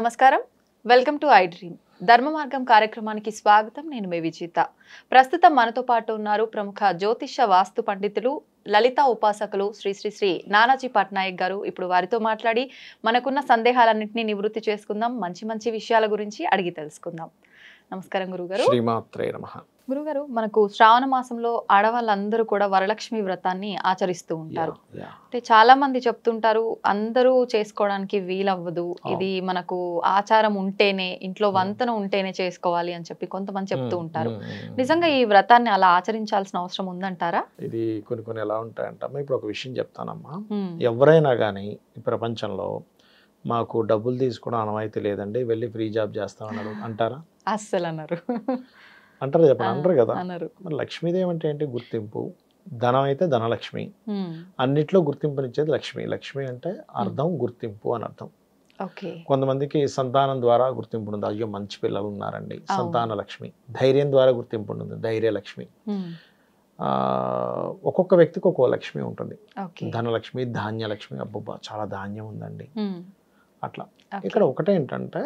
నమస్కారం welcome to I dream ధర్మ మార్గం కార్యక్రమానికి స్వాగతం నేను మీ విజిత ప్రస్తుతం మనతో పాటు ఉన్నారు ప్రముఖ జ్యోతిష వాస్తు పండితులు లలిత ఉపాసకులు శ్రీ శ్రీ శ్రీ నానాజీ పట్నాయక్ గారు ఇప్పుడు వారితో మాట్లాడి మనకున్న సందేహాలన్నింటినీ నివృత్తి చేసుకుందాం మంచి మంచి విషయాల గురించి అడిగి తెలుసుకుందాం నమస్కారం గురుగారు శ్రీమాత్రే నమ గురుగారు మనకు శ్రావణ మాసంలో ఆడవాళ్ళందరూ కూడా వరలక్ష్మి వ్రతాన్ని ఆచరిస్తూ ఉంటారు అంటే చాలా మంది చెప్తుంటారు అందరూ చేసుకోవడానికి వీలవ్వదు ఇది మనకు ఆచారం ఉంటేనే ఇంట్లో వంతన ఉంటేనే చేసుకోవాలి అని చెప్పి కొంతమంది చెప్తూ ఉంటారు నిజంగా ఈ వ్రతాన్ని అలా ఆచరించాల్సిన అవసరం ఉందంటారా ఇది కొన్ని కొన్ని ఎలా ఉంటాయంటమ్మా ఇప్పుడు ఒక విషయం చెప్తానమ్మా ఉమ్, ఎవరైనా కానీ ఈ ప్రపంచంలో మాకు డబ్బులు తీసుకోవడం అనవాయితీ లేదండి వెళ్ళి ఫ్రీ జాబ్ చేస్తామన్నారు అంటారా అస్సలు అన్నారు అంటారు చెప్పండి అంటారు కదా అన్నారు మరి లక్ష్మీదేవి అంటే ఏంటి గుర్తింపు ధనం అయితే ధనలక్ష్మి ఉమ్, అన్నిట్లో గుర్తింపునిచ్చేది లక్ష్మి లక్ష్మి అంటే అర్థం గుర్తింపు అని అర్థం ఓకే కొంతమందికి సంతానం ద్వారా గుర్తింపు ఉంటుంది అయ్యో మంచి పిల్లలు ఉన్నారండి సంతాన లక్ష్మి ధైర్యం ద్వారా గుర్తింపు ఉంటుంది ధైర్య లక్ష్మి ఉమ్, ఆ, ఒక్కొక్క వ్యక్తికి ఒక్కో లక్ష్మి ఉంటుంది ఓకే ధనలక్ష్మి ధాన్యలక్ష్మి అబ్బబ్బా చాలా ధాన్యం ఉందండి ఉమ్, అట్లా ఓకే. ఇక్కడ ఒకటేంటంటే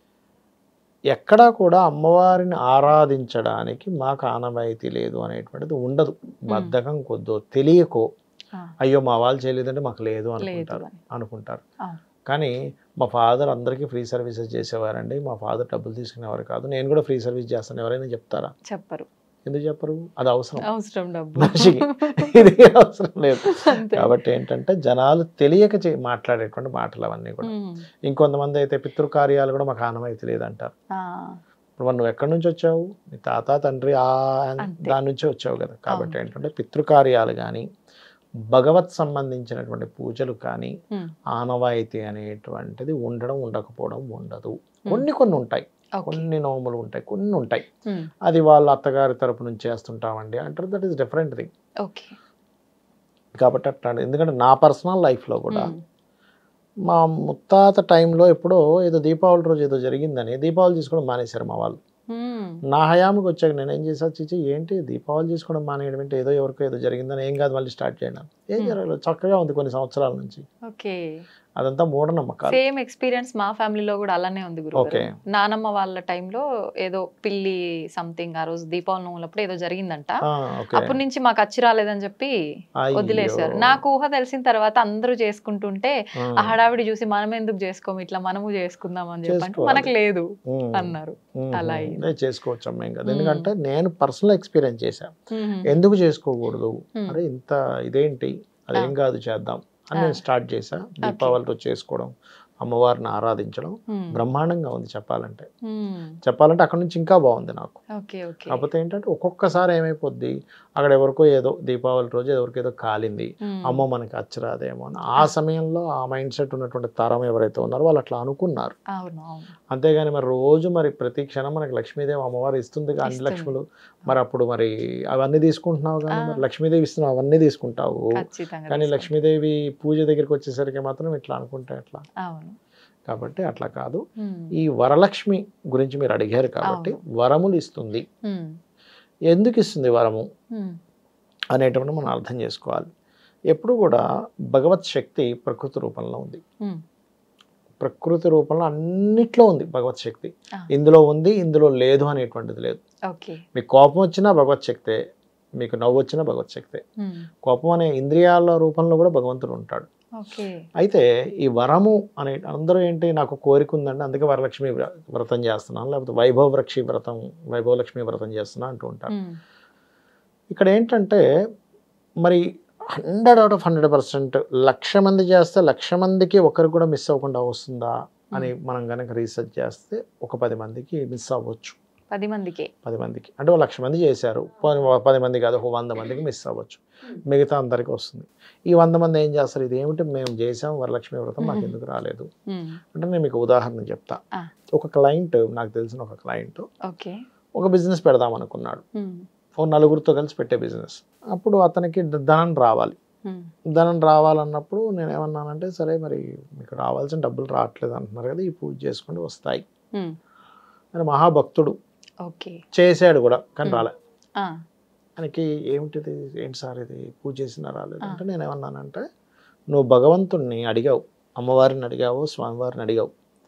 ఎక్కడా కూడా అమ్మవారిని ఆరాధించడానికి మాకు ఆనవాయితీ లేదు అనేటువంటిది ఉండదు బద్ధకం కొద్దో తెలియకో ఆ, అయ్యో మా వాళ్ళు చేయలేదంటే మాకు లేదు లేదు అనుకుంటారు అని అనుకుంటారు ఆ. కానీ మా ఫాదర్ అందరికీ ఫ్రీ సర్వీసెస్ చేసేవారండి మా ఫాదర్ డబ్బులు తీసుకునేవారు కాదు నేను కూడా ఫ్రీ సర్వీస్ చేస్తాను ఎవరైనా చెప్తారా చెప్పరు ఎందుకు చెప్పరు అది అవసరం అవసరం డబ్బు మనిషికి ఇది అవసరం లేదు అంతే. కాబట్టి ఏంటంటే జనాలు తెలియక చే- మాట్లాడేటువంటి మాటలు అవన్నీ కూడా ఉమ్, ఇంకొంతమంది అయితే పితృకార్యాలు కూడా మాకు ఆనవాయితీ లేదంటారు ఆ, ఇప్పుడు మరి నువ్వు ఎక్కడి నుంచి వచ్చావు మీ తాత తండ్రి ఆ అంతే. దాని నుంచే వచ్చావు కదా కాబట్టి ఏంటంటే పితృకార్యాలు కానీ భగవత్ సంబంధించినటువంటి పూజలు కానీ ఉమ్, ఆనవాయితీ అనేటువంటిది ఉండడం ఉండకపోవడం ఉండదు కొన్ని కొన్ని ఉంటాయి ఓకే కొన్ని నోములు ఉంటాయి కొన్ని ఉంటాయి ఉమ్, అది వాళ్ళ అత్తగారి తరపు నుంచి చేస్తుంటామండి అంటారు that is different thing okay కాబట్టి అట్లా ఎందుకంటే నా పర్సనల్ లైఫ్లో కూడా ఉమ్, మా ముత్తాత టైంలో ఎప్పుడో ఏదో దీపావళి రోజు ఏదో జరిగిందని దీపావళి చేసుకోవడం మానేశారు మా వాళ్ళు ఉమ్, నా హయాముకి వచ్చాక నేను ఏం చేసా చిచి ఏంటి దీపావళి చేసుకోవడం మానేయడం అంటే ఏదో ఎవరికో ఏదో జరిగిందని ఏం కాదు మళ్ళీ స్టార్ట్ చేయడం ఏం Hmm. జరగలేదు చక్కగా ఉంది కొన్ని సంవత్సరాల నుంచి ఓకే అదంతా మూఢనమ్మకాలు సేమ్ ఎక్స్పీరియన్స్ మా ఫ్యామిలీలో కూడా అలానే ఉంది గురు ఓకే నానమ్మ వాళ్ళ టైంలో ఏదో పిల్లి సంథింగ్ ఆ రోజు దీపావళి నోములప్పుడు ఏదో జరిగిందంట ఆ, ఓకే అప్పటి నుంచి మాకు అచ్చి రాలేదని చెప్పి అయ్యో. వదిలేశారు నాకు ఊహ తెలిసిన తర్వాత అందరూ చేసుకుంటుంటే ఆ, ఆ హడావిడి చూసి మనం ఎందుకు చేసుకోము ఇట్లా మనము చేసుకుందాం అని చెప్పి అంటే చేసుకోవాలి. మనకు లేదు ఉమ్, అన్నారు ఉమ్, అలా ఉమ్, అయింది. నేను చేసుకోవచ్చు అమ్మ ఇంకా Hmm. ఎందుకంటే నేను పర్సనల్ ఎక్స్పీరియన్స్ చేశాను ఉమ్, ఎందుకు చేసుకోకూడదు Hmm. అరే ఇంత ఇదేంటి అదేం కాదు చేద్దాం అని నేను ఆ. స్టార్ట్ చేశా దీపావళి రోజు చేసుకోవడం అమ్మవారిని ఆరాధించడం ఉమ్, బ్రహ్మాండంగా ఉంది చెప్పాలంటే ఉమ్, చెప్పాలంటే అక్కడ నుంచి ఇంకా బాగుంది నాకు ఓకే ఓకే కాకపోతే ఏంటంటే ఒక్కొక్కసారి ఏమైపోద్ది అక్కడ ఎవరికో ఏదో దీపావళి రోజు ఎవరికో ఏదో కాలింది ఉమ్, అమ్మో మనకి అచ్చరాదేమో అని ఆ సమయంలో ఆ మైండ్ సెట్ ఉన్నటువంటి తరం ఎవరైతే ఉన్నారో వాళ్ళు అట్లా అనుకున్నారు అవును అవును అంతేగాని మరి రోజు మరి ప్రతి క్షణం మనకి లక్ష్మీదేవి అమ్మవారు ఇస్తుంది కదా అన్ని ఇస్తుంది. లక్ష్ములు మరి అప్పుడు మరి అవన్నీ తీసుకుంటున్నావు కానీ ఆ. మరి లక్ష్మీదేవి ఇస్తున్నావు అవన్నీ తీసుకుంటావు ఖచ్చితంగా కానీ తీసుకోండి. లక్ష్మీదేవి పూజ దగ్గరికి వచ్చేసరికి మాత్రం ఇట్లా అనుకుంటే ఎట్లా అవును కాబట్టి అట్లా కాదు ఉమ్, ఈ వరలక్ష్మి గురించి మీరు అడిగారు కాబట్టి వరములు ఇస్తుంది ఉమ్, ఎందుకు ఇస్తుంది వరము ఉమ్, అనేటువంటి మనం అర్థం చేసుకోవాలి ఎప్పుడు కూడా భగవత్ శక్తి ప్రకృతి రూపంలో ఉంది ఉమ్, ప్రకృతి రూపంలో అన్నిట్లో ఉంది భగవత్ శక్తి ఆ. ఇందులో ఉంది ఇందులో లేదు అనేటువంటిది లేదు ఓకే మీకు కోపం వచ్చినా భగవత్ శక్తే మీకు నవ్వు వచ్చినా భగవత్ శక్తే ఉమ్, కోపం అనే ఇంద్రియాల రూపంలో కూడా భగవంతుడు ఉంటాడు ఓకే అయితే ఈ వరము అనే అందరూ ఏంటి నాకు కోరిక ఉందండి అందుకే వరలక్ష్మి వ్ర- వ్రతం చేస్తున్నాను లేకపోతే వైభవ వృక్షి వ్రతం వైభవ లక్ష్మి వ్రతం చేస్తున్నా అంటూ ఉంటారు ఉమ్, ఇక్కడ ఏంటంటే మరి hundred out of hundred percent లక్ష మంది చేస్తే లక్ష మందికి ఒకరు కూడా మిస్ అవ్వకుండా వస్తుందా అని మనం కనుక రీసెర్చ్ చేస్తే ఒక పది మందికి మిస్ అవ్వచ్చు పది మందికి పది మందికి అంటే ఒక లక్ష మంది చేశారు పది పది మంది కాదు ఒక వంద మందికి మిస్ అవ్వచ్చు మిగతా అందరికి వస్తుంది ఈ వంద మంది ఏం చేస్తారు ఇది ఏమిటి మేము చేసాం వరలక్ష్మి వ్రతం మాకు Mhm. ఎందుకు రాలేదు ఉమ్, అంటే నేను మీకు ఉదాహరణ చెప్తా ఆ. ఒక క్లయింట్ నాకు తెలిసిన ఒక క్లయింట్ ఓకే ఒక బిజినెస్ పెడదాం అనుకున్నాడు ఉమ్, ఓ నలుగురితో కలిసి పెట్టే బిజినెస్ అప్పుడు అతనికి ద- ధనం రావాలి ఉమ్, ధనం రావాలన్నప్పుడు నేను ఏమన్నానంటే సరే మరి మీకు రావాల్సిన డబ్బులు రావట్లేదు అంటున్నారు కదా ఈ పూజ చేసుకుంటూ వస్తాయి ఉమ్, ఆయన మహాభక్తుడు ఓకే చేశాడు కూడా కానీ Hmm. రాలే ఆ, ఆయనకి ఏమిటిది ఏంటి సార్ ఇది పూజ చేసినా రాలేదు ఆ. అంటే నేను ఏమన్నానంటే నువ్వు భగవంతుణ్ణి అడిగావు అమ్మవారిని అడిగావు స్వామివారిని అడిగావు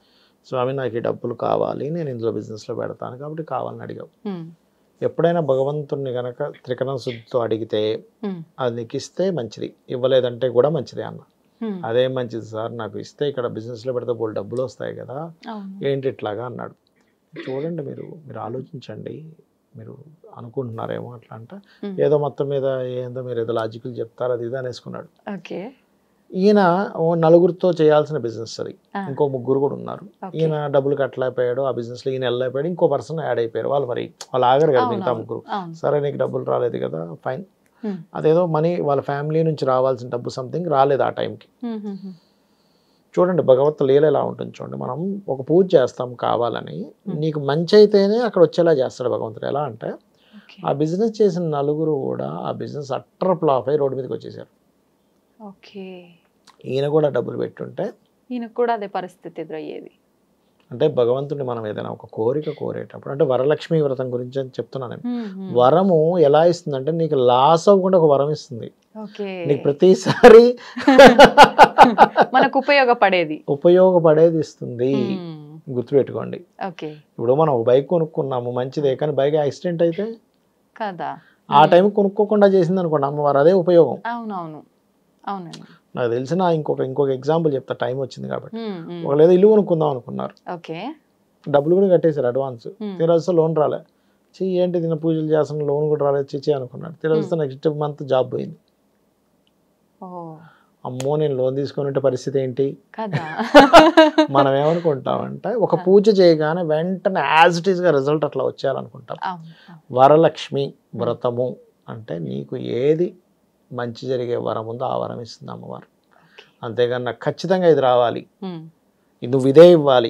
స్వామి నాకు ఈ డబ్బులు కావాలి నేను ఇందులో బిజినెస్లో పెడతాను కాబట్టి కావాలని అడిగావు ఉమ్, ఎప్పుడైనా భగవంతుణ్ణి గనక త్రికరణ శుద్ధితో అడిగితే ఉమ్, అది నీకు ఇస్తే మంచిది ఇవ్వలేదంటే కూడా మంచిదే అన్న ఉమ్. అదేం మంచిది సార్ నాకు ఇస్తే ఇక్కడ బిజినెస్లో పెడితే బోల్ డబ్బులు వస్తాయి కదా అవును. ఏంటి ఇట్లాగా అన్నాడు చూడండి మీరు మీరు ఆలోచించండి మీరు అనుకుంటున్నారేమో అట్లా అంట ఉమ్. ఏదో మొత్తం మీద ఏందో మీరు ఏదో లాజికల్ చెప్తారు అది ఇది అనేసుకున్నాడు ఓకే ఈయన ఓ నలుగురితో చేయాల్సిన బిజినెస్ అది ఆ, ఇంకో ముగ్గురు కూడా ఉన్నారు ఓకే. ఈయన డబ్బులు కట్టలేకపోయాడు ఆ బిజినెస్ లో ఈయన వెళ్ళలేకపోయాడు ఇంకో పర్సన్ యాడ్ అయిపోయారు వాళ్ళు మరి వాళ్ళు ఆగరు కదా అవును, మిగతా అవును. ముగ్గురు అవును. సరే నీకు డబ్బులు రాలేదు కదా ఫైన్ Hmm. అదేదో మనీ వాళ్ళ ఫ్యామిలీ నుంచి రావాల్సిన డబ్బు సంథింగ్ రాలేదు ఆ టైంకి ఉమ్, ఉమ్, ఉమ్. చూడండి భగవత్ లీల ఎలా ఉంటుంది చూడండి మనం ఒక పూజ చేస్తాం కావాలని Hmm. నీకు మంచి అయితేనే అక్కడ వచ్చేలా చేస్తాడు భగవంతుడు ఎలా అంటే ఓకే. ఆ బిజినెస్ చేసిన నలుగురు కూడా ఆ బిజినెస్ అట్టర్ ఫ్లాప్ అయి రోడ్డు మీదకి వచ్చేసారు ఓకే ఈయన కూడా డబ్బులు పెట్టుంటే ఈయనకు కూడా అదే పరిస్థితి ఎదురయ్యేది అంటే భగవంతుడిని మనం ఏదైనా ఒక కోరిక కోరేటప్పుడు అంటే వరలక్ష్మి వ్రతం గురించి అని చెప్తున్నాను నేను ఉమ్, ఉమ్. వరము ఎలా ఇస్తుంది అంటే నీకు లాస్ అవ్వకుండా ఒక వరం ఇస్తుంది ఓకే నీకు ప్రతిసారి మనకు ఉపయోగపడేది ఉపయోగపడేది ఇస్తుంది ఉమ్, గుర్తుపెట్టుకోండి ఓకే ఇప్పుడు మనం ఒక బైక్ కొనుక్కున్నాము మంచిదే కానీ బైక్ యాక్సిడెంట్ అయితే కదా ఆ టైం కొనుక్కోకుండా చేసింది అనుకోండి అమ్మవారు అదే ఉపయోగం అవునవును అవునండి నాకు తెలిసిన ఇంకొక ఇంకొక ఎగ్జాంపుల్ చెప్తా టైం వచ్చింది కాబట్టి ఉమ్, ఉమ్. ఒకళ్ళు ఏదో ఇల్లు కొనుక్కుందాం అనుకున్నారు ఓకే డబ్బులు కూడా కట్టేశారు అడ్వాన్స్ ఉమ్, తీరాల్సి లోన్ రాలే చీ ఏంటి దీని పూజలు చేస్తున్న లోన్ కూడా రాలేదు చిచ్చి అనుకున్నాడు తీరాల్సి నెక్స్ట్ మంత్ జాబ్ పోయింది ఓ అమ్మో నేను లోన్ తీసుకునే పరిస్థితి ఏంటి కదా మనం ఏమనుకుంటామంటే ఒక పూజ చేయగానే వెంటనే యాజ్ ఇట్ ఈస్గా రిజల్ట్ అట్లా వచ్చేయాలనుకుంటాం అవును అవును. వరలక్ష్మి వ్రతము అంటే నీకు ఏది మంచి జరిగే వరం ఉందో ఆ వరం ఇస్తుంది అమ్మవారు ఓకే. అంతేగాని నాకు ఖచ్చితంగా ఇది రావాలి ఉమ్, ఇది నువ్వు ఇదే ఇవ్వాలి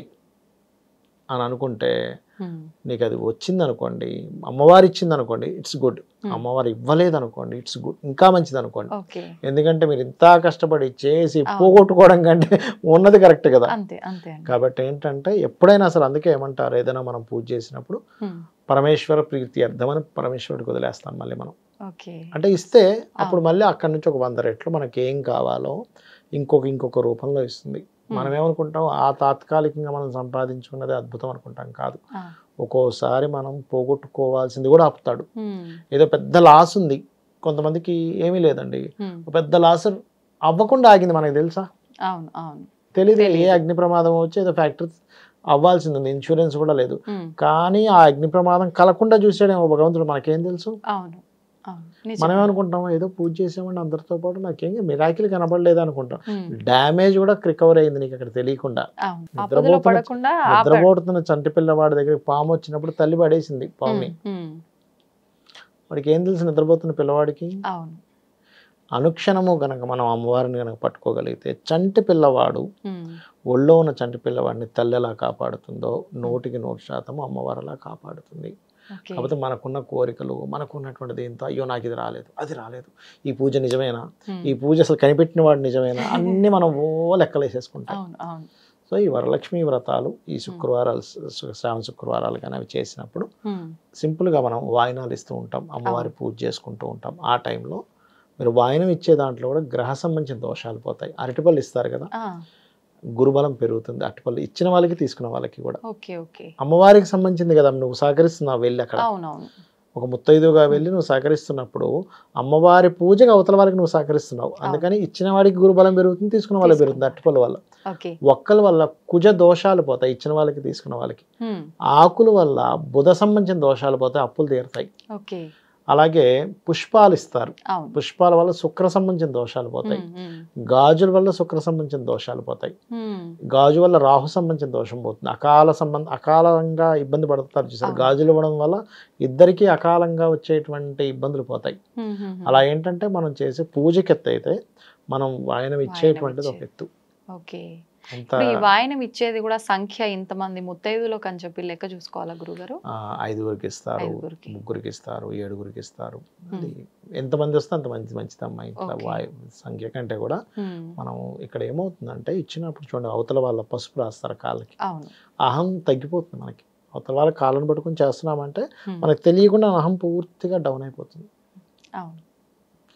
అని అనుకుంటే ఉమ్, నీకు అది వచ్చింది అనుకోండి అమ్మవారు ఇచ్చింది అనుకోండి ఇట్స్ గుడ్ Hmm. అమ్మవారు ఇవ్వలేదు అనుకోండి ఇట్స్ గుడ్ ఇంకా మంచిది అనుకోండి ఓకే ఎందుకంటే మీరు ఇంత కష్టపడి చేసి అవును. పోగొట్టుకోవడం కంటే ఉన్నది కరెక్ట్ కదా అంతే అంతే అండి కాబట్టి ఏంటంటే ఎప్పుడైనా అసలు అందుకే ఏమంటారు ఏదైనా మనం పూజ చేసినప్పుడు ఉమ్, పరమేశ్వర ప్రీతి అర్థమని పరమేశ్వరుడికి వదిలేస్తాం మళ్ళీ మనం ఓకే అంటే ఇస్తే అప్పుడు మళ్ళీ అక్కడి నుంచి ఒక వంద రెట్లు మనకి ఏం కావాలో ఇంకొక ఇంకొక రూపంలో ఇస్తుంది మనం ఏమనుకుంటాం ఆ తాత్కాలికంగా మనం సంపాదించుకున్నది అద్భుతం అనుకుంటాం కాదు ఆ, ఒక్కోసారి మనం పోగొట్టుకోవాల్సింది కూడా ఆపుతాడు ఉమ్, ఏదో పెద్ద లాస్ ఉంది కొంతమందికి ఏమీ లేదండి ఉమ్, ఒక పెద్ద లాస్ అవ్వకుండా ఆగింది మనకి తెలుసా అవును అవును తెలియదు ఏ తెలీదు. అగ్ని ప్రమాదం వచ్చి ఏదో ఫ్యాక్టరీ అవ్వాల్సింది ఉంది ఇన్సూరెన్స్ కూడా లేదు ఉమ్, కానీ ఆ అగ్ని ప్రమాదం కలకుండా చూసాడేమో భగవంతుడు మనకేం తెలుసు అవును అవును నిజం. మనం ఏమనుకుంటాం ఏదో పూజ చేసామండి అందరితో పాటు నాకేం మిరాకిల్ కనపడలేదు అనుకుంటాం ఉమ్, డ్యామేజ్ కూడా రికవర్ అయింది నీకు అక్కడ తెలియకుండా అవును ఆపదలో నిద్రపోతున్న- పడకుండా ఆపాడు. నిద్రపోతున్న చంటి పిల్లవాడి దగ్గర పాము వచ్చినప్పుడు తల్లి పడేసింది పాముని ఉమ్, ఉమ్, వాడికి ఏం తెలుసు నిద్రపోతున్న పిల్లవాడికి అవును అనుక్షణము గనక మనం అమ్మవారిని గనక పట్టుకోగలిగితే చంటి పిల్లవాడు ఉమ్, ఒళ్ళో ఉన్న చంటి పిల్లవాడిని తల్లి ఎలా కాపాడుతుందో నూటికి నూరు శాతం అమ్మవారు అలా కాపాడుతుంది ఓకే కాకపోతే మనకున్న కోరికలు మనకున్నటువంటి దీంతో అయ్యో నాకు ఇది రాలేదు అది రాలేదు ఈ పూజ నిజమేనా ఉమ్, ఈ పూజ అసలు కనిపెట్టిన వాడు నిజమేనా అన్ని మనం ఓ లెక్కలేసేసుకుంటాం అవును అవును సో ఈ వరలక్ష్మి వ్రతాలు ఈ శుక్రవారాలు శ్ర- శ్రావణ శుక్రవారాలు కానీ అవి చేసినప్పుడు ఉమ్, సింపుల్గా మనం వాయినాలు ఇస్తూ ఉంటాం అమ్మవారి పూజ చేసుకుంటూ ఉంటాం ఆ టైంలో మీరు వాయినం ఇచ్చే దాంట్లో కూడా గ్రహ సంబంధించిన దోషాలు పోతాయి అరటిపళ్ళు ఇస్తారు కదా ఆ, గురుబలం పెరుగుతుంది అరటిపళ్ళు ఇచ్చిన వాళ్ళకి తీసుకున్న వాళ్ళకి కూడా ఓకే ఓకే అమ్మవారికి సంబంధించింది కదా నువ్వు సహకరిస్తున్నావు వెళ్ళి అక్కడ అవునవును ఒక ముత్తైదుగా వెళ్ళి నువ్వు సహకరిస్తున్నప్పుడు అమ్మవారి పూజకి అవతల వాళ్ళకి నువ్వు సహకరిస్తున్నావు అందుకని ఇచ్చిన వాడికి గురుబలం పెరుగుతుంది తీసుకున్న వాళ్ళకి పెరుగుతుంది అరటిపళ్ళ వల్ల ఓకే ఒక్కల వల్ల కుజ దోషాలు పోతాయి ఇచ్చిన వాళ్ళకి తీసుకున్న వాళ్ళకి ఉమ్, ఆకుల వల్ల బుధ సంబంధించిన దోషాలు పోతాయి అప్పులు తీరుతాయి ఓకే అలాగే పుష్పాలు ఇస్తారు అవును పుష్పాల వల్ల శుక్ర సంబంధించిన దోషాలు పోతాయి ఉమ్, ఉమ్, గాజుల వల్ల శుక్ర సంబంధించిన దోషాలు పోతాయి ఉమ్, గాజు వల్ల రాహు సంబంధించిన దోషం పోతుంది అకాల సంబంధ అకాలంగా ఇబ్బంది పడతారు చూసారు అవును. గాజులు ఇవ్వడం వల్ల ఇద్దరికి అకాలంగా వచ్చేటువంటి ఇబ్బందులు పోతాయి ఉమ్, ఉమ్, ఉమ్. అలా ఏంటంటే మనం చేసే పూజకి ఎత్తు అయితే మనం వాయనం ఇచ్చేటువంటిది ఒక ఇచ్చేది. ఎత్తు ఓకే అంత ఇప్పుడు ఈ వాయనం ఇచ్చేది కూడా సంఖ్య ఇంతమంది ముత్తైదులకు అని చెప్పి లెక్క చూసుకోవాలా గురుగారు ఆ, ఐదుగురికి ఇస్తారు ఐదుగురికి. ముగ్గురికి ఇస్తారు ఏడుగురికి ఇస్తారు అది ఎంతమంది వస్తే అంత మంచి మంచిదమ్మా ఇంట్లో Okay. వాయు సంఖ్య కంటే కూడా ఉమ్, మనం ఇక్కడ ఏమవుతుందంటే ఇచ్చినప్పుడు చూడండి అవతల వాళ్ళ పసుపు రాస్తారు కాళ్ళకి అవును అహం తగ్గిపోతుంది మనకి అవతల వాళ్ళ కాళ్ళను పట్టుకొని చేస్తున్నామంటే ఉమ్, మనకు తెలియకుండా అహం పూర్తిగా డౌన్ అయిపోతుంది అవును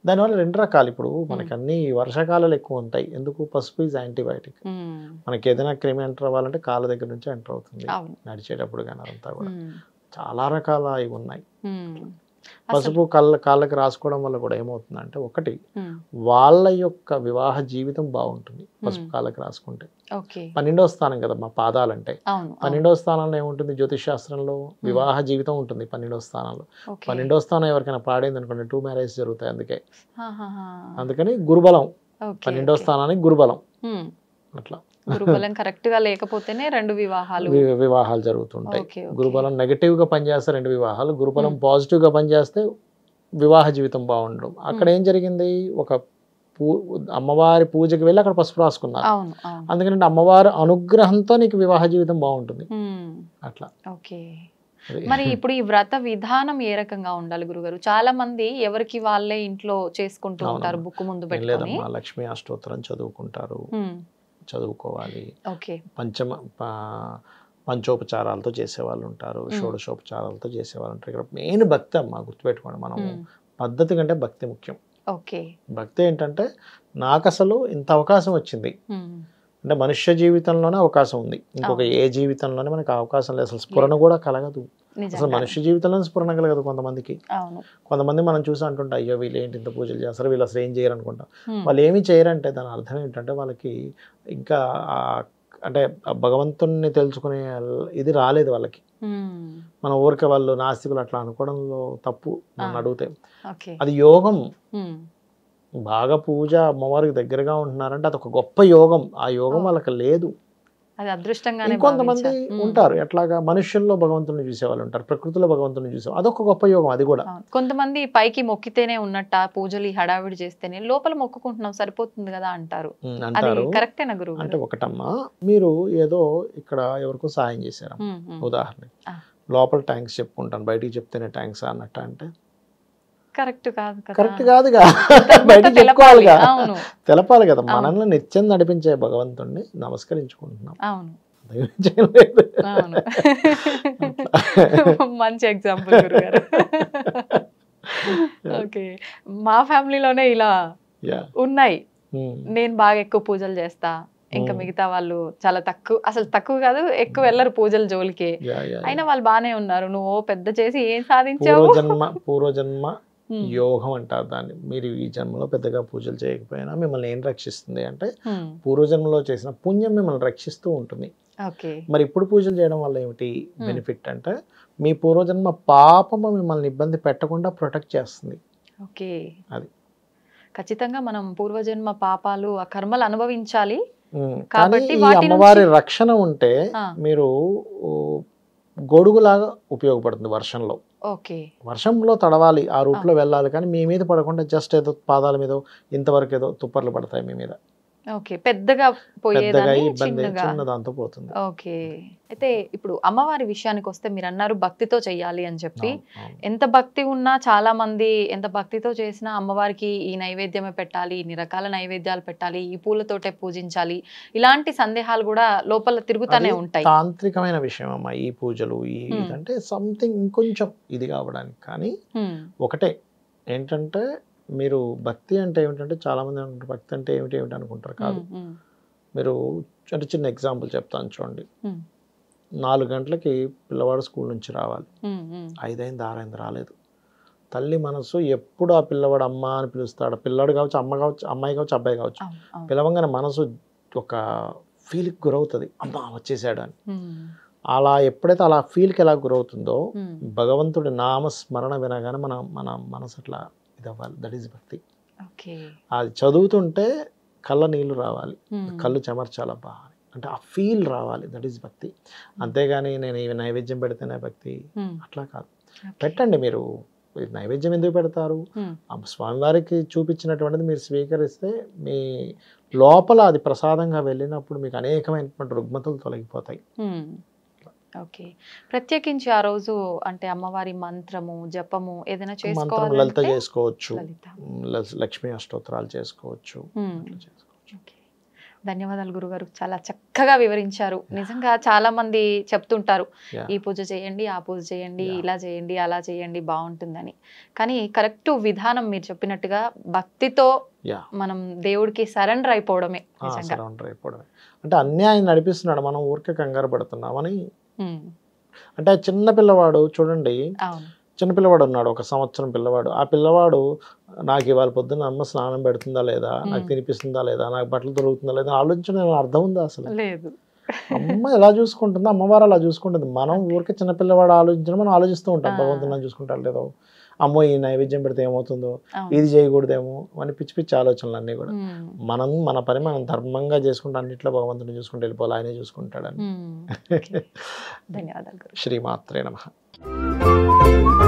దానివల్ల రెండు రకాలు ఇప్పుడు మనకి అన్ని వర్షాకాలాలు ఎక్కువ ఉంటాయి ఎందుకు పసుపు ఈజ్ యాంటీబయాటిక్ ఉమ్, మనకి ఏదైనా క్రిమి ఎంటర్ అవ్వాలంటే కాళ్ళ దగ్గర నుంచి ఎంటర్ అవుతుంది అవును నడిచేటప్పుడు కానీ అదంతా కూడా ఉమ్, చాలా రకాల ఇవి ఉన్నాయి ఉమ్. అసలు పసుపు కళ్ళ కాళ్ళకి రాసుకోవడం వల్ల కూడా ఏమవుతుందంటే ఒకటి ఉమ్, వాళ్ళ యొక్క వివాహ జీవితం బాగుంటుంది పసుపు Hmm. కాళ్ళకి రాసుకుంటే ఓకే పన్నెండో స్థానం కదా మా పాదాలంటే అవును అవును. పన్నెండో స్థానంలో ఏముంటుంది జ్యోతిష్ శాస్త్రంలో వివాహ జీవితం ఉంటుంది పన్నెండో స్థానంలో ఓకే పన్నెండో స్థానం ఎవరికైనా పాడైంది అనుకోండి టూ మ్యారేజ్ జరుగుతాయి అందుకే ఆహాహా. అందుకని గురుబలం ఓకే, పన్నెండో ఓకే. స్థానానికి గురుబలం ఉమ్, అట్లా గురుబలం కరెక్ట్ గా లేకపోతేనే రెండు వివాహాలు వి- వివాహాలు జరుగుతుంటాయి ఓకే, ఓకే. గురుబలం నెగటివ్ గా పనిచేస్తే రెండు వివాహాలు గురుబలం Hmm. పాజిటివ్ గా పనిచేస్తే వివాహ జీవితం బాగుండడం అక్కడ Hmm. ఏం జరిగింది ఒక పూ అమ్మవారి పూజకి వెళ్ళి అక్కడ పసుపు రాసుకున్నారు అవును అవును అందుకని అమ్మవారి అనుగ్రహంతో నీకు వివాహ జీవితం బాగుంటుంది ఉమ్, అట్లా ఓకే అది. మరి ఇప్పుడు ఈ వ్రత విధానం ఏ రకంగా ఉండాలి గురుగారు చాలా మంది ఎవరికి వాళ్ళే ఇంట్లో చేసుకుంటూ అవునమ్మా. ఉంటారు బుక్ ముందు ఏం పెట్టుకొని లేదమ్మా లక్ష్మీ అష్టోత్తరం చదువుకుంటారు ఉమ్, చదువుకోవాలి ఓకే పంచమ ప- పంచోపచారాలతో చేసేవాళ్ళు ఉంటారు Hmm. షోడశోపచారాలతో చేసేవాళ్ళు ఉంటారు ఇక్కడ మెయిన్ భక్తి అమ్మా గుర్తుపెట్టుకోండి మనం ఉమ్, పద్ధతి కంటే భక్తి ముఖ్యం ఓకే భక్తి ఏంటంటే నాకు అసలు ఇంత అవకాశం వచ్చింది ఉమ్, అంటే మనుష్య జీవితంలోనే అవకాశం ఉంది ఇంకొక ఏ జీవితంలోనే మనకు అవకాశం లేదు అసలు స్ఫురణ కూడా కలగదు అసలు నిజంగా మనుష్య జీవితంలోనే స్ఫురణ కలగదు కొంతమందికి అవును కొంతమంది మనం చూసి అంటుంటాం అయ్యో వీళ్ళు ఏంటి ఇంత పూజలు చేస్తారు వీళ్ళు అసలు ఏం చేయరు అనుకుంటాం ఉమ్, వాళ్ళు ఏమి చేయరంటే దాని అర్థం ఏంటంటే వాళ్ళకి ఇంకా ఆ- అంటే ఆ భగవంతుణ్ణి తెలుసుకునే ఇది రాలేదు వాళ్ళకి ఉమ్, మన ఊరికే వాళ్ళు నాస్తికులు అట్లా అనుకోవడంలో తప్పు నన్ను ఆ. అడిగితే ఓకే అది యోగం ఉమ్, బాగా పూజ అమ్మవారికి దగ్గరగా ఉంటున్నారంటే అది ఒక గొప్ప యోగం ఆ యోగం ఓ. వాళ్ళకి లేదు అది అదృష్టంగానే ఇంకొంతమంది భావించా. ఉమ్, ఉంటారు ఎట్లాగా మనుష్యుల్లో భగవంతుని చూసేవాళ్ళు ఉంటారు ప్రకృతిలో భగవంతుని చూసే అదొక గొప్ప యోగం అది కూడా అవును. కొంతమంది పైకి మొక్కితేనే ఉన్నట్ట పూజలు ఈ హడావిడి చేస్తేనే లోపల మొక్కుకుంటున్నాం సరిపోతుంది కదా అంటారు ఉమ్, అది అంటారు కరెక్టేనా గురువు అంటే ఒకటమ్మా మీరు ఏదో ఇక్కడ ఎవరికో సాయం చేశారు ఉదాహరణ ఆ. లోపల ట్యాంక్స్ చెప్పుకుంటాను బయటికి చెప్తేనే ట్యాంక్స్ అన్నట్టు అంటే కరెక్ట్ కాదు కదా కరెక్ట్ కాదుగా కృతజ్ఞత బయటికి తెలపాలి. చెప్పుకోవాలిగా అవును తెలపాలి కదా అవును. మనల్ని నిత్యం నడిపించే భగవంతుణ్ణి నమస్కరించుకుంటున్నాం అవును అంతకుమించి ఏం లేదు. అవును మంచి ఎగ్జాంపుల్ గురుగారు ఓకే మా ఫ్యామిలీలోనే ఇలా Yeah. ఉన్నాయి ఉమ్. నేను బాగా ఎక్కువ పూజలు చేస్తా ఇంకా Hmm. మిగతా వాళ్ళు చాలా తక్కువ అసలు తక్కువ కాదు ఎక్కువ వెళ్ళరు పూజల జోలికి Yeah, yeah, yeah. అయినా వాళ్ళు బానే ఉన్నారు నువ్వు ఓ పెద్ద చేసి ఏం సాధించావు పూర్వజన్మ పూర్వజన్మ Hmm. యోగం అంటారు దాన్ని మీరు ఈ జన్మలో పెద్దగా పూజలు చేయకపోయినా మిమ్మల్ని ఏం రక్షిస్తుంది అంటే Hmm. పూర్వజన్మలో చేసిన పుణ్యం మిమ్మల్ని రక్షిస్తూ ఉంటుంది ఓకే మరి ఇప్పుడు పూజలు చేయడం వల్ల ఏమిటి Hmm. బెనిఫిట్ అంటే మీ పూర్వజన్మ పాపము మిమ్మల్ని ఇబ్బంది పెట్టకుండా ప్రొటెక్ట్ చేస్తుంది ఓకే అది. ఖచ్చితంగా మనం పూర్వజన్మ పాపాలు ఆ కర్మలు అనుభవించాలి ఉమ్, కానీ కాబట్టి ఈ వాటి అమ్మవారి నుంచి- రక్షణ ఉంటే ఆ, మీరు ఓ, గొడుగులాగా ఉపయోగపడుతుంది వర్షంలో ఓకే వర్షంలో తడవాలి ఆ రూట్లో వెళ్ళాలి కానీ మీ మీద పడకుండా జస్ట్ ఏదో పాదాల మీద ఇంతవరకు ఏదో తుప్పర్లు పడతాయి మీ మీద ఓకే పెద్దగా పెద్దగా పోయేదాన్ని ఇబ్బంది చిన్నగా చిన్న దాంతో పోతుంది ఓకే అయితే ఇప్పుడు అమ్మవారి విషయానికి వస్తే మీరు అన్నారు భక్తితో చెయ్యాలి అని చెప్పి అవును, అవును. ఎంత భక్తి ఉన్నా చాలా మంది ఎంత భక్తితో చేసినా అమ్మవారికి ఈ నైవేద్యమే పెట్టాలి ఇన్ని రకాల నైవేద్యాలు పెట్టాలి ఈ పూలతోటే పూజించాలి ఇలాంటి సందేహాలు కూడా లోపల తిరుగుతానే అది ఉంటాయి తాంత్రికమైన విషయం అమ్మా ఈ పూజలు ఈ Hmm. ఇదంటే సంథింగ్ ఇంకొంచెం ఇది కావడానికి కానీ హ్మ్, ఒకటే ఏంటంటే మీరు భక్తి అంటే ఏమిటంటే చాలా మంది అనుకుంటారు భక్తి అంటే ఏమిటి ఏమిటి అనుకుంటారు కాదు హ్మ్, హ్మ్, మీరు అంటే చిన్న ఎగ్జాంపుల్ చెప్తాను చూడండి హ్మ్, నాలుగు గంటలకి పిల్లవాడు స్కూల్ నుంచి రావాలి హ్మ్, హ్మ్. ఐదైంది ఆరైంది రాలేదు తల్లి మనసు ఎప్పుడు ఆ పిల్లవాడు అమ్మ అని పిలుస్తాడు పిల్లాడు కావచ్చు అమ్మ కావచ్చు అమ్మాయి కావచ్చు అబ్బాయి కావచ్చు అవును, అవును. పిలవంగానే మనసు ఒక ఫీల్కి గురవుతుంది అమ్మ వచ్చేసాడు అని హ్మ్, అలా ఎప్పుడైతే అలా ఫీల్కి ఎలా గురవుతుందో హ్మ్. భగవంతుడి నామస్మరణ వినగానే మన మన మనసు అట్లా ఇది అవ్వాలి దట్ ఈస్ భక్తి ఓకే అది చదువుతుంటే కళ్ళ నీళ్లు రావాలి హ్మ్, కళ్ళు చెమర్చాలబ్బా అని. అంటే ఆ ఫీల్ రావాలి దట్ ఈస్ భక్తి అంతేగాని నేను ఈ నైవేద్యం పెడితేనే భక్తి హ్మ్, అట్లా కాదు ఓకే. పెట్టండి మీరు ఈ నైవేద్యం ఎందుకు పెడతారు హ్మ్, ఆ స్వామివారికి చూపించినటువంటిది మీరు స్వీకరిస్తే మీ లోపల అది ప్రసాదంగా వెళ్ళినప్పుడు మీకు అనేకమైనటువంటి రుగ్మతలు తొలగిపోతాయి హ్మ్. ఓకే ప్రత్యేకించి ఆ రోజు అంటే అమ్మవారి మంత్రము జపము ఏదైనా మంత్రం లలిత చేసుకోవాలి చేసుకోవచ్చు లలిత ల- లక్ష్మీ అష్టోత్తరాలు చేసుకోవచ్చు హ్మ్. అట్లా చేసుకోవచ్చు ఓకే. ధన్యవాదాలు గురుగారు చాలా చక్కగా వివరించారు నిజంగా చాలా మంది చెప్తుంటారు Yeah. ఈ పూజ చేయండి ఆ పూజ చేయండి Yeah. ఇలా చేయండి అలా చేయండి బాగుంటుందని కానీ కరెక్ట్ విధానం మీరు చెప్పినట్టుగా భక్తితో యా మనం దేవుడికి సరెండర్ అయిపోవడమే నిజంగా సరౌండర్ అయిపోవడమే అంటే అన్నీ ఆయన నడిపిస్తున్నాడు మనం ఊరికే కంగారు పడుతున్నామని ఉమ్, అంటే ఆ చిన్న పిల్లవాడు చూడండి అవును చిన్న పిల్లవాడు ఉన్నాడు ఒక సంవత్సరం పిల్లవాడు ఆ పిల్లవాడు నాకు ఇవాళ పొద్దున్న అమ్మ స్నానం పెడుతుందా లేదా నాకు మ్మ్. తినిపిస్తుందా లేదా నాకు బట్టలు దొరుకుతుందా లేదా ఆలోచన అర్థం ఉందా అసలు లేదు అమ్మ ఎలా చూసుకుంటుంది అమ్మవారు అలా చూసుకుంటుంది మనం ఊరికే చిన్న పిల్లవాడు ఆలోచించడం మనం ఆలోచిస్తూ ఉంటాం ఆ. భగవంతుని నన్ను చూసుకుంటారు లేదో అమ్మో ఈ నైవేద్యం పెడితే ఏమవుతుందో అవును ఇది చేయకూడదేమో అని పిచ్చి పిచ్చి ఆలోచనలు అన్నీ కూడా ఉమ్, మనం మన పని మనం ధర్మంగా చేసుకుంటే అన్నింటిలో భగవంతుని చూసుకుంటూ వెళ్ళిపోవాలి ఆయనే చూసుకుంటాడని ఉమ్. ధన్యవాదాలు గురు శ్రీమాత్రే నమ